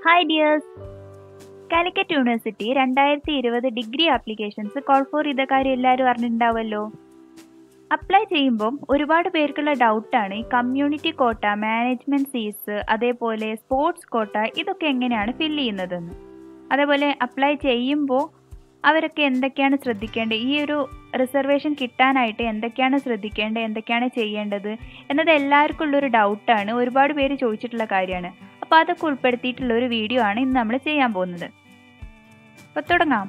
Hi dears Calicut university രണ്ടായിരത്തി ഇരുപത് degree applications call for ചെയ്ത കാര്യം എല്ലാവരും അറിഞ്ഞിട്ടുണ്ടാവുമല്ലോ അപ്ലൈ ചെയ്യുമ്പം ഒരുപാട് പേർക്കുള്ള ഡൗട്ടാണ് ഈ കമ്മ്യൂണിറ്റി കോട്ട മാനേജ്മെൻറ്റ് സീറ്റ്സ് അതേപോലെ സ്പോർട്സ് കോട്ട ഇതൊക്കെ എങ്ങനെയാണ് ഫില്ല് ചെയ്യുന്നതെന്ന് അതേപോലെ അപ്ലൈ ചെയ്യുമ്പോൾ അവരൊക്കെ എന്തൊക്കെയാണ് ശ്രദ്ധിക്കേണ്ടത് ഈ ഒരു റിസർവേഷൻ കിട്ടാനായിട്ട് എന്തൊക്കെയാണ് ശ്രദ്ധിക്കേണ്ടത് എന്തൊക്കെയാണ് ചെയ്യേണ്ടത് എന്നത് എല്ലാവർക്കും ഉള്ളൊരു ഡൗട്ടാണ് ഒരുപാട് പേര് ചോദിച്ചിട്ടുള്ള കാര്യമാണ് അപ്പോൾ അതൊക്കെ ഉൾപ്പെടുത്തിയിട്ടുള്ള ഒരു വീഡിയോ ആണ് ഇന്ന് നമ്മൾ ചെയ്യാൻ പോകുന്നത് അപ്പോൾ തുടങ്ങാം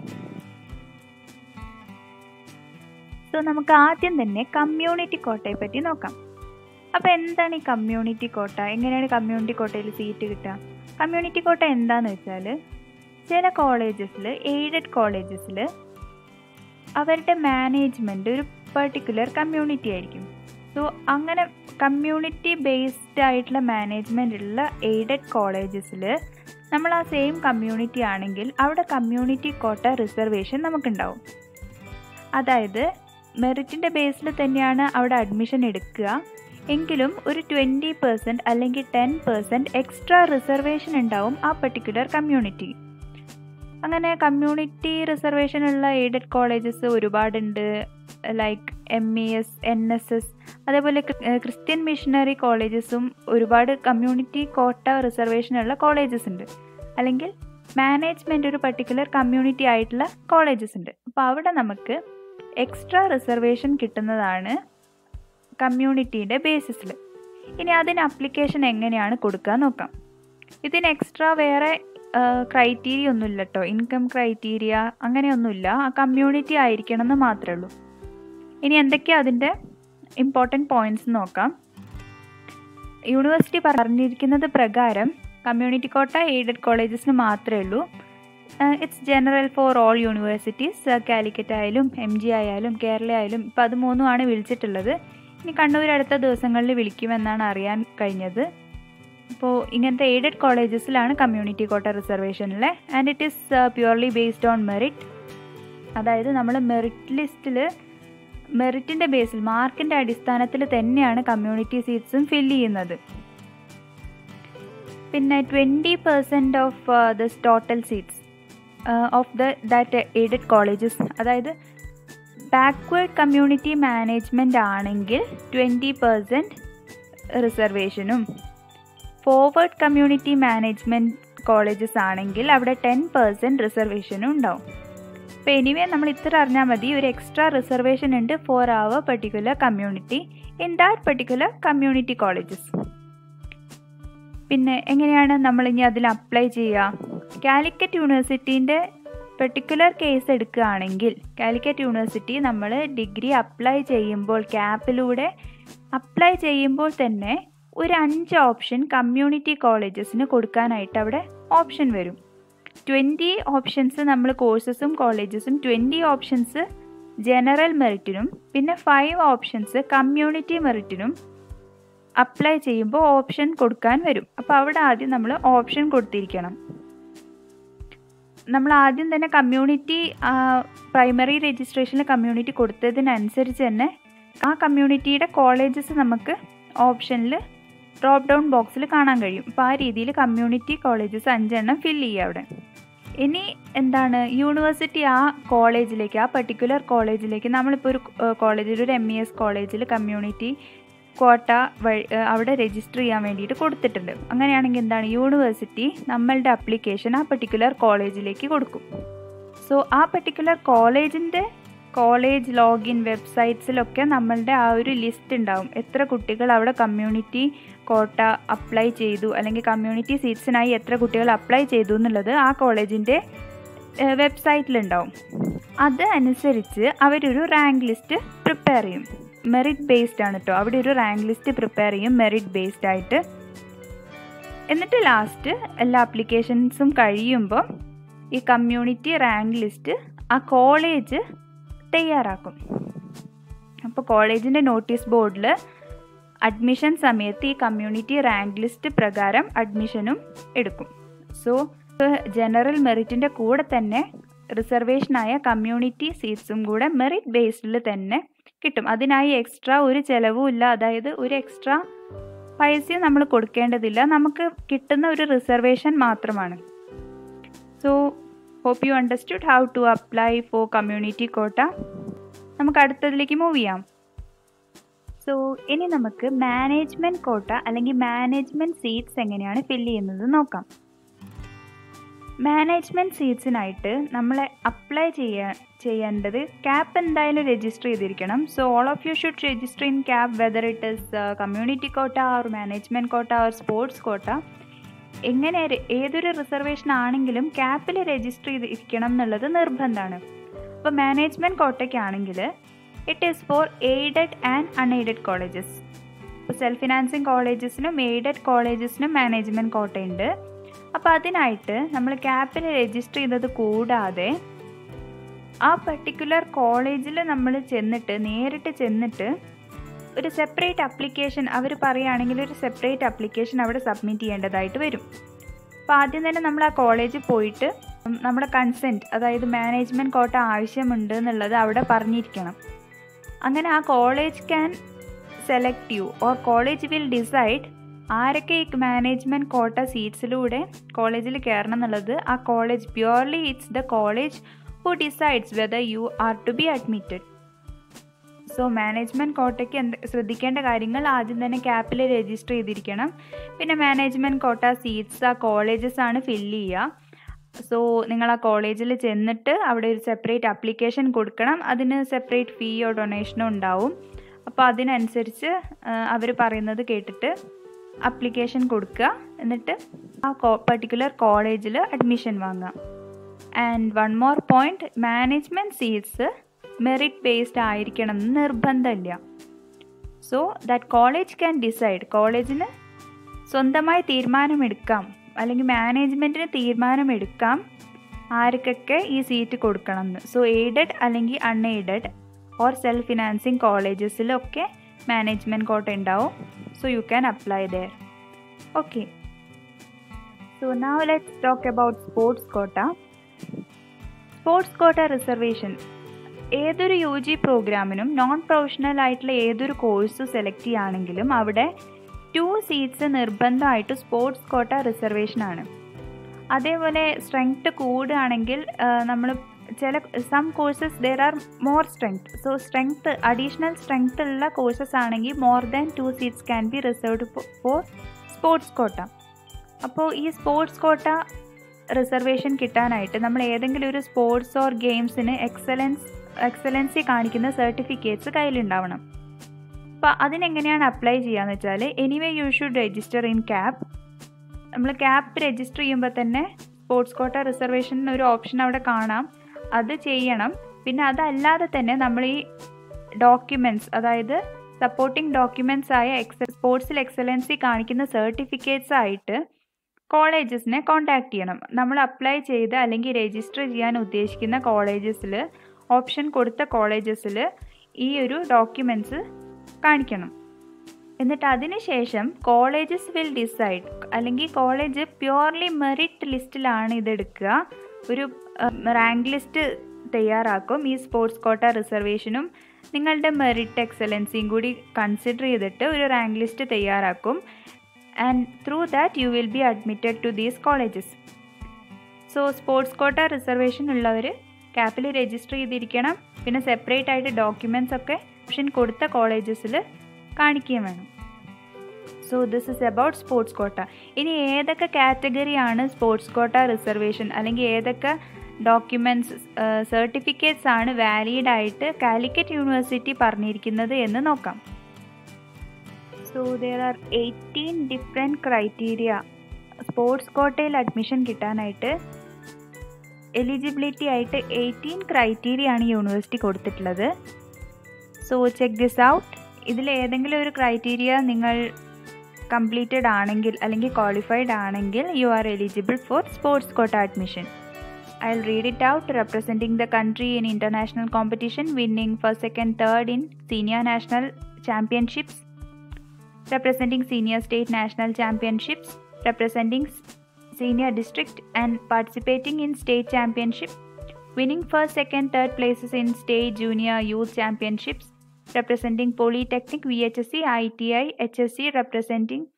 സോ നമുക്ക് ആദ്യം തന്നെ കമ്മ്യൂണിറ്റി കോട്ടയെ പറ്റി നോക്കാം അപ്പോൾ എന്താണ് ഈ കമ്മ്യൂണിറ്റി കോട്ട എങ്ങനെയാണ് കമ്മ്യൂണിറ്റി കോട്ടയിൽ സീറ്റ് കിട്ടുക കമ്മ്യൂണിറ്റി കോട്ട എന്താണെന്ന് വെച്ചാൽ ചില കോളേജസിൽ എയ്ഡഡ് കോളേജസിൽ അവരുടെ മാനേജ്മെൻറ്റ് ഒരു പെർട്ടിക്കുലർ കമ്മ്യൂണിറ്റി ആയിരിക്കും സോ അങ്ങനെ കമ്മ്യൂണിറ്റി ബേസ്ഡ് ആയിട്ടുള്ള മാനേജ്മെൻ്റ് ഉള്ള എയ്ഡഡ് കോളേജസിൽ നമ്മൾ ആ സെയിം കമ്മ്യൂണിറ്റി ആണെങ്കിൽ അവിടെ കമ്മ്യൂണിറ്റി കോട്ട റിസർവേഷൻ നമുക്കുണ്ടാവും അതായത് മെറിറ്റിൻ്റെ ബേസിൽ തന്നെയാണ് അവിടെ അഡ്മിഷൻ എടുക്കുക എങ്കിലും ഒരു ട്വൻറ്റി പെർസെൻറ്റ് അല്ലെങ്കിൽ ടെൻ പെർസെൻറ്റ് എക്സ്ട്രാ റിസർവേഷൻ ഉണ്ടാവും ആ പെർട്ടിക്കുലർ കമ്മ്യൂണിറ്റി അങ്ങനെ കമ്മ്യൂണിറ്റി റിസർവേഷനുള്ള എയ്ഡഡ് കോളേജസ് ഒരുപാടുണ്ട് like M E S N S S അതേപോലെ ക്രിസ്ത്യൻ മിഷണറി കോളേജസും ഒരുപാട് കമ്മ്യൂണിറ്റി കോട്ട റിസർവേഷനുള്ള കോളേജസ് ഉണ്ട് അല്ലെങ്കിൽ മാനേജ്മെൻറ്റ് ഒരു പർട്ടിക്കുലർ കമ്മ്യൂണിറ്റി ആയിട്ടുള്ള കോളേജസ് ഉണ്ട് അപ്പോൾ അവിടെ നമുക്ക് എക്സ്ട്രാ റിസർവേഷൻ കിട്ടുന്നതാണ് കമ്മ്യൂണിറ്റിയുടെ ബേസിസിൽ ഇനി അതിന് അപ്ലിക്കേഷൻ എങ്ങനെയാണ് കൊടുക്കുക നോക്കാം ഇതിന് എക്സ്ട്രാ വേറെ ക്രൈറ്റീരിയ ഒന്നുമില്ല കേട്ടോ ഇൻകം ക്രൈറ്റീരിയ അങ്ങനെയൊന്നുമില്ല ആ കമ്മ്യൂണിറ്റി ആയിരിക്കണം എന്ന് മാത്രമേ ഉള്ളൂ ഇനി എന്തൊക്കെയാണ് അതിൻ്റെ ഇമ്പോർട്ടൻറ്റ് പോയിൻറ്റ്സ് നോക്കാം യൂണിവേഴ്സിറ്റി പറഞ്ഞിരിക്കുന്നത് പ്രകാരം കമ്മ്യൂണിറ്റി കോട്ട എയ്ഡഡ് കോളേജസിന് മാത്രമേ ഉള്ളൂ it's general for all universities Calicut ആയാലും എം ജി ആയാലും കേരള ആയാലും ഇപ്പം അത് മൂന്നുമാണ് വിളിച്ചിട്ടുള്ളത് ഇനി കണ്ണൂർ അടുത്ത ദിവസങ്ങളിൽ വിളിക്കുമെന്നാണ് അറിയാൻ കഴിഞ്ഞത് അപ്പോൾ ഇങ്ങനത്തെ എയ്ഡഡ് കോളേജസിലാണ് കമ്മ്യൂണിറ്റി കോട്ട റിസർവേഷനിലെ and it is purely based on merit അതായത് നമ്മൾ മെറിറ്റ് ലിസ്റ്റിൽ മെറിറ്റിൻ്റെ ബേസിൽ മാർക്കിൻ്റെ അടിസ്ഥാനത്തിൽ തന്നെയാണ് കമ്മ്യൂണിറ്റി സീറ്റ്സും ഫില്ല് ചെയ്യുന്നത് പിന്നെ twenty percent of this total seats of the that aided colleges അതായത് ബാക്ക്വേർഡ് കമ്മ്യൂണിറ്റി മാനേജ്മെൻ്റ് ആണെങ്കിൽ ട്വൻറ്റി പെർസെൻറ്റ് റിസർവേഷനും ഫോർവേഡ് കമ്മ്യൂണിറ്റി മാനേജ്മെൻറ്റ് കോളേജസ് ആണെങ്കിൽ അവിടെ ടെൻ പെർസെൻറ്റ് റിസർവേഷനും ഉണ്ടാവും അപ്പോൾ എനിവേ നമ്മൾ ഇത്ര അറിഞ്ഞാൽ മതി ഒരു എക്സ്ട്രാ റിസർവേഷൻ ഉണ്ട് ഫോർ അവർ particular community in that particular community colleges പിന്നെ എങ്ങനെയാണ് നമ്മൾ ഇനി അതിൽ അപ്ലൈ ചെയ്യുക കാലിക്കറ്റ് യൂണിവേഴ്സിറ്റീൻ്റെ പെർട്ടിക്കുലർ കേസ് എടുക്കുകയാണെങ്കിൽ കാലിക്കറ്റ് യൂണിവേഴ്സിറ്റി നമ്മൾ ഡിഗ്രി അപ്ലൈ ചെയ്യുമ്പോൾ ക്യാപ്പിലൂടെ അപ്ലൈ ചെയ്യുമ്പോൾ തന്നെ ഒരു അഞ്ച് ഓപ്ഷൻ കമ്മ്യൂണിറ്റി കോളേജസിന് കൊടുക്കാനായിട്ട് അവിടെ ഓപ്ഷൻ വരും ട്വൻറ്റി ഓപ്ഷൻസ് നമ്മൾ കോഴ്സസും കോളേജസും ട്വൻറ്റി ഓപ്ഷൻസ് ജനറൽ മെറിറ്റിനും പിന്നെ ഫൈവ് ഓപ്ഷൻസ് കമ്മ്യൂണിറ്റി മെറിറ്റിനും അപ്ലൈ ചെയ്യുമ്പോൾ ഓപ്ഷൻ കൊടുക്കാൻ വരും അപ്പോൾ അവിടെ ആദ്യം നമ്മൾ ഓപ്ഷൻ കൊടുത്തിരിക്കണം നമ്മൾ ആദ്യം തന്നെ കമ്മ്യൂണിറ്റി പ്രൈമറി രജിസ്ട്രേഷനിൽ കമ്മ്യൂണിറ്റി കൊടുത്തതിനനുസരിച്ച് തന്നെ ആ കമ്മ്യൂണിറ്റിയുടെ കോളേജസ് നമുക്ക് ഓപ്ഷനിൽ ഡ്രോപ്പ് ഡൗൺ ബോക്സിൽ കാണാൻ കഴിയും അപ്പോൾ ആ രീതിയിൽ കമ്മ്യൂണിറ്റി കോളേജസ് അഞ്ചെണ്ണം ഫില്ല് ചെയ്യുക അവിടെ ഇനി എന്താണ് യൂണിവേഴ്സിറ്റി ആ കോളേജിലേക്ക് ആ പെർട്ടിക്കുലർ കോളേജിലേക്ക് നമ്മളിപ്പോൾ ഒരു കോളേജിൽ ഒരു എം ഇ എസ് കോളേജിൽ കമ്മ്യൂണിറ്റി കോട്ട വഴി അവിടെ രജിസ്റ്റർ ചെയ്യാൻ വേണ്ടിയിട്ട് കൊടുത്തിട്ടുണ്ട് അങ്ങനെയാണെങ്കിൽ എന്താണ് യൂണിവേഴ്സിറ്റി നമ്മളുടെ അപ്ലിക്കേഷൻ ആ പെർട്ടിക്കുലർ കോളേജിലേക്ക് കൊടുക്കും സോ ആ പെർട്ടിക്കുലർ കോളേജിൻ്റെ കോളേജ് ലോഗിൻ വെബ്സൈറ്റ്സിലൊക്കെ നമ്മളുടെ ആ ഒരു ലിസ്റ്റ് ഉണ്ടാവും എത്ര കുട്ടികൾ അവിടെ കമ്മ്യൂണിറ്റി കോട്ട അപ്ലൈ ചെയ്തു അല്ലെങ്കിൽ കമ്മ്യൂണിറ്റി സീറ്റ്സിനായി എത്ര കുട്ടികൾ അപ്ലൈ ചെയ്തു എന്നുള്ളത് ആ കോളേജിൻ്റെ വെബ്സൈറ്റിലുണ്ടാവും അത് അനുസരിച്ച് അവരൊരു റാങ്ക് ലിസ്റ്റ് പ്രിപ്പയർ ചെയ്യും മെറിറ്റ് ബേസ്ഡ് ആണ് കേട്ടോ അവിടെ ഒരു റാങ്ക് ലിസ്റ്റ് പ്രിപ്പയർ ചെയ്യും മെറിറ്റ് ബേസ്ഡ് ആയിട്ട് എന്നിട്ട് ലാസ്റ്റ് എല്ലാ അപ്ലിക്കേഷൻസും കഴിയുമ്പോൾ ഈ കമ്മ്യൂണിറ്റി റാങ്ക് ലിസ്റ്റ് ആ കോളേജ് തയ്യാറാക്കും അപ്പോൾ കോളേജിൻ്റെ നോട്ടീസ് ബോർഡിൽ അഡ്മിഷൻ സമയത്ത് ഈ കമ്മ്യൂണിറ്റി റാങ്ക് ലിസ്റ്റ് പ്രകാരം അഡ്മിഷനും എടുക്കും സോ ജനറൽ മെറിറ്റിൻ്റെ കൂടെ തന്നെ റിസർവേഷനായ കമ്മ്യൂണിറ്റി സീറ്റ്സും കൂടെ മെറിറ്റ് ബേസ്ഡിൽ തന്നെ കിട്ടും അതിനായി എക്സ്ട്രാ ഒരു ചിലവും ഇല്ല അതായത് ഒരു എക്സ്ട്രാ പൈസയും നമ്മൾ കൊടുക്കേണ്ടതില്ല നമുക്ക് കിട്ടുന്ന ഒരു റിസർവേഷൻ മാത്രമാണ് so hope you understood how to apply for community quota നമുക്ക് അടുത്തതിലേക്ക് മൂവ് ചെയ്യാം സോ ഇനി നമുക്ക് മാനേജ്മെൻറ്റ് കോട്ട അല്ലെങ്കിൽ മാനേജ്മെൻറ്റ് സീറ്റ്സ് എങ്ങനെയാണ് ഫില്ല് ചെയ്യുന്നത് നോക്കാം മാനേജ്മെൻറ്റ് സീറ്റ്സിനായിട്ട് നമ്മൾ അപ്ലൈ ചെയ്യാൻ ചെയ്യേണ്ടത് ക്യാപ്പ് എന്തായാലും രജിസ്റ്റർ ചെയ്തിരിക്കണം so all of you should register in CAP whether it is community quota or management quota or sports quota എങ്ങനെ ഏതൊരു റിസർവേഷൻ ആണെങ്കിലും ക്യാപ്പിൽ രജിസ്റ്റർ ചെയ്തിരിക്കണം എന്നുള്ളത് നിർബന്ധമാണ് അപ്പോൾ മാനേജ്മെൻറ്റ് കോട്ടയ്ക്കാണെങ്കിൽ it is for aided and unaided colleges ഇപ്പോൾ സെൽഫ് ഫിനാൻസിങ് കോളേജസിനും എയ്ഡഡ് കോളേജസിനും മാനേജ്മെൻറ്റ് കോട്ടയുണ്ട് അപ്പോൾ അതിനായിട്ട് നമ്മൾ ക്യാപ്പിൽ രജിസ്റ്റർ ചെയ്തത് കൂടാതെ ആ പർട്ടിക്കുലർ കോളേജിൽ നമ്മൾ ചെന്നിട്ട് നേരിട്ട് ചെന്നിട്ട് ഒരു സെപ്പറേറ്റ് അപ്ലിക്കേഷൻ അവർ പറയുകയാണെങ്കിൽ ഒരു സെപ്പറേറ്റ് അപ്ലിക്കേഷൻ അവിടെ സബ്മിറ്റ് ചെയ്യേണ്ടതായിട്ട് വരും അപ്പോൾ ആദ്യം തന്നെ നമ്മൾ ആ കോളേജിൽ പോയിട്ട് നമ്മുടെ കൺസെൻറ്റ് അതായത് മാനേജ്മെൻറ്റ് കോട്ട ആവശ്യമുണ്ട് എന്നുള്ളത് അവിടെ പറഞ്ഞിരിക്കണം അങ്ങനെ ആ college can select you or college will decide ആരൊക്കെ ഈ മാനേജ്മെൻറ്റ് കോട്ട സീറ്റ്സിലൂടെ കോളേജിൽ കയറണം എന്നുള്ളത് ആ college purely it's the college who decides whether you are to be admitted so management കോട്ടയ്ക്ക് എന്ത് ശ്രദ്ധിക്കേണ്ട കാര്യങ്ങൾ ആദ്യം തന്നെ ക്യാപ്പിൽ രജിസ്റ്റർ ചെയ്തിരിക്കണം പിന്നെ മാനേജ്മെൻറ്റ് കോട്ട സീറ്റ്സ് ആ കോളേജസ് ആണ് ഫില്ല് ചെയ്യുക സോ നിങ്ങൾ ആ കോളേജിൽ ചെന്നിട്ട് അവിടെ ഒരു സെപ്പറേറ്റ് അപ്ലിക്കേഷൻ കൊടുക്കണം അതിന് സെപ്പറേറ്റ് ഫീയോ ഡൊണേഷനോ ഉണ്ടാവും അപ്പോൾ അതിനനുസരിച്ച് അവർ പറയുന്നത് കേട്ടിട്ട് അപ്ലിക്കേഷൻ കൊടുക്കുക എന്നിട്ട് ആ പർട്ടിക്കുലർ കോളേജിൽ അഡ്മിഷൻ വാങ്ങുക and one more point management seats merit based ആയിരിക്കണം എന്ന് നിർബന്ധമില്ല so that college can decide കോളേജിന് സ്വന്തമായി തീരുമാനമെടുക്കാം അല്ലെങ്കിൽ മാനേജ്മെൻറ്റിന് തീരുമാനമെടുക്കാം ആർക്കൊക്കെ ഈ സീറ്റ് കൊടുക്കണം എന്ന് സോ എയ്ഡഡ് അല്ലെങ്കിൽ അൺഎയ്ഡഡ് ഓർ സെൽഫ് ഫിനാൻസിങ് കോളേജസിലൊക്കെ മാനേജ്മെൻറ്റ് കോട്ട ഉണ്ടാവും so you can apply there okay so now let's talk about sports quota sports quota reservation ഏതൊരു യു ജി പ്രോഗ്രാമിനും നോൺ പ്രൊഫഷണൽ ആയിട്ടുള്ള ഏതൊരു കോഴ്സ് സെലക്ട് ചെയ്യുകയാണെങ്കിലും അവിടെ ടു സീറ്റ്സ് നിർബന്ധമായിട്ട് സ്പോർട്സ് കോട്ട റിസർവേഷൻ ആണ് അതേപോലെ സ്ട്രെങ്ത് കൂടുകയാണെങ്കിൽ നമ്മൾ ചില some courses there are more strength so strength additional strength ഉള്ള കോഴ്സസ് ആണെങ്കിൽ more than two seats can be reserved for sports quota അപ്പോൾ ഈ സ്പോർട്സ് കോട്ട റിസർവേഷൻ കിട്ടാനായിട്ട് നമ്മൾ ഏതെങ്കിലും ഒരു സ്പോർട്സ് ഓർ ഗെയിംസിന് എക്സലൻസ് എക്സലൻസി കാണിക്കുന്ന സർട്ടിഫിക്കറ്റ്സ് കയ്യിലുണ്ടാവണം അപ്പോൾ അതിനെങ്ങനെയാണ് അപ്ലൈ ചെയ്യാന്ന് വെച്ചാൽ anyway you should register in CAP നമ്മൾ ക്യാപ് രജിസ്റ്റർ ചെയ്യുമ്പോൾ തന്നെ സ്പോർട്സ് കോട്ട റിസർവേഷൻ ഒരു ഓപ്ഷൻ അവിടെ കാണാം അത് ചെയ്യണം പിന്നെ അതല്ലാതെ തന്നെ നമ്മൾ ഈ ഡോക്യുമെൻറ്റ്സ് അതായത് സപ്പോർട്ടിംഗ് ഡോക്യുമെൻറ്റ്സ് ആയ എക്സ സ്പോർട്സിൽ എക്സലൻസി കാണിക്കുന്ന സർട്ടിഫിക്കറ്റ്സ് ആയിട്ട് കോളേജസിനെ കോൺടാക്ട് ചെയ്യണം നമ്മൾ അപ്ലൈ ചെയ്ത് അല്ലെങ്കിൽ രജിസ്റ്റർ ചെയ്യാൻ ഉദ്ദേശിക്കുന്ന കോളേജസിൽ ഓപ്ഷൻ കൊടുത്ത കോളേജസിൽ ഈ ഒരു ഡോക്യുമെൻറ്റ്സ് കാണിക്കണം എന്നിട്ട് അതിന് ശേഷം കോളേജസ് വിൽ ഡിസൈഡ് അല്ലെങ്കിൽ കോളേജ് പ്യുവർലി മെറിറ്റ് ലിസ്റ്റിലാണ് ഇതെടുക്കുക ഒരു റാങ്ക് ലിസ്റ്റ് തയ്യാറാക്കും ഈ സ്പോർട്സ് കോട്ട റിസർവേഷനും നിങ്ങളുടെ മെറിറ്റ് എക്സലൻസിയും കൂടി കൺസിഡർ ചെയ്തിട്ട് ഒരു റാങ്ക് ലിസ്റ്റ് തയ്യാറാക്കും and through that you will be admitted to these colleges so sports quota reservation ഉള്ളവർ ക്യാപ്പിൽ രജിസ്റ്റർ ചെയ്തിരിക്കണം പിന്നെ സെപ്പറേറ്റ് ആയിട്ട് ഡോക്യുമെൻറ്റ്സ് ഒക്കെ ഓപ്ഷൻ കൊടുത്ത കോളേജസിൽ കാണിക്കുകയും വേണം so this is about sports quota ഇനി ഏതൊക്കെ കാറ്റഗറിയാണ് സ്പോർട്സ് കോട്ട റിസർവേഷൻ അല്ലെങ്കിൽ ഏതൊക്കെ ഡോക്യുമെൻറ്റ്സ് സർട്ടിഫിക്കറ്റ്സ് ആണ് വാലിഡ് ആയിട്ട് കാലിക്കറ്റ് യൂണിവേഴ്സിറ്റി പറഞ്ഞിരിക്കുന്നത് എന്ന് നോക്കാം so there are eighteen different criteria sports കോട്ടയിൽ അഡ്മിഷൻ കിട്ടാനായിട്ട് എലിജിബിലിറ്റി ആയിട്ട് എയ്റ്റീൻ ക്രൈറ്റീരിയ ആണ് യൂണിവേഴ്സിറ്റി കൊടുത്തിട്ടുള്ളത് സോ ചെക്ക് ദിസ് ഔട്ട് ഇതിൽ ഏതെങ്കിലും ഒരു ക്രൈറ്റീരിയ നിങ്ങൾ കംപ്ലീറ്റഡ് ആണെങ്കിൽ അല്ലെങ്കിൽ ക്വാളിഫൈഡ് ആണെങ്കിൽ you are eligible for sports quota admission I will read it out representing the country in international competition winning first second third in senior national championships representing senior state national championships, representing senior district and participating in state championship, winning first, second, third places in state junior youth championships, representing polytechnic, VHSC, ITI, HSC, representing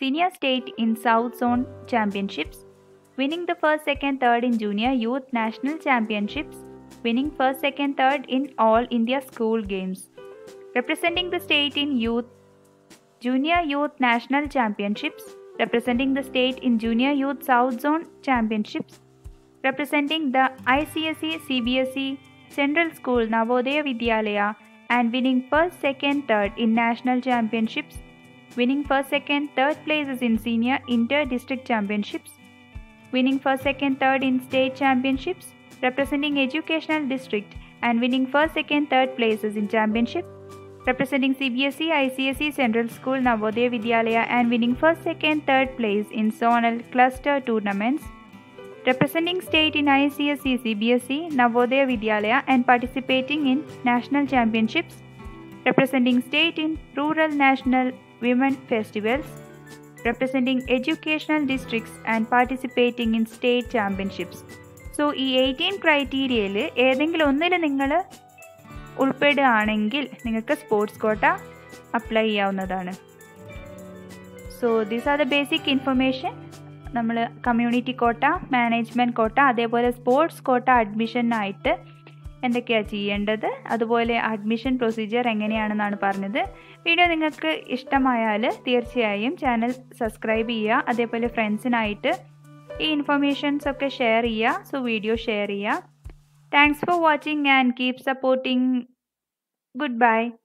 senior state in South Zone Championships, winning the first, second, third in Junior Youth National Championships, winning first, second, third in All India School Games, representing the state in Youth Junior Youth National Championships, representing the state in Junior Youth South Zone Championships, representing the ICSE CBSE Central School Navodaya Vidyalaya and winning first, second, third in national championships, winning first, second, third places in senior inter district championships, winning first, second, third in state championships, representing educational district and winning first, second, third places in championship, representing CBSE, ICSE Central School Navodaya Vidyalaya and winning first, second, third place in zonal cluster tournaments, representing state in ICSE, CBSE, Navodaya Vidyalaya and participating in national championships, representing state in rural national women festivals, representing educational districts and participating in state championships. So ഈ എയ്റ്റീൻ ക്രൈറ്റീരിയയിൽ ഏതെങ്കിലും ഒന്നിൽ നിങ്ങൾ ഉൾപ്പെടുകയാണെങ്കിൽ നിങ്ങൾക്ക് sports quota apply ചെയ്യാവുന്നതാണ് so these are the basic information നമ്മൾ കമ്മ്യൂണിറ്റി കോട്ട മാനേജ്മെൻറ്റ് കോട്ട അതേപോലെ സ്പോർട്സ് കോട്ട അഡ്മിഷനായിട്ട് എന്തൊക്കെയാണ് ചെയ്യേണ്ടത് അതുപോലെ അഡ്മിഷൻ പ്രൊസീജിയർ എങ്ങനെയാണെന്നാണ് പറഞ്ഞത് വീഡിയോ നിങ്ങൾക്ക് ഇഷ്ടമായാൽ തീർച്ചയായും ചാനൽ സബ്സ്ക്രൈബ് ചെയ്യുക അതേപോലെ ഫ്രണ്ട്സിനായിട്ട് ഈ ഇൻഫർമേഷൻസ് ഒക്കെ ഷെയർ ചെയ്യുക സോ വീഡിയോ ഷെയർ ചെയ്യുക thanks for watching and keep supporting good by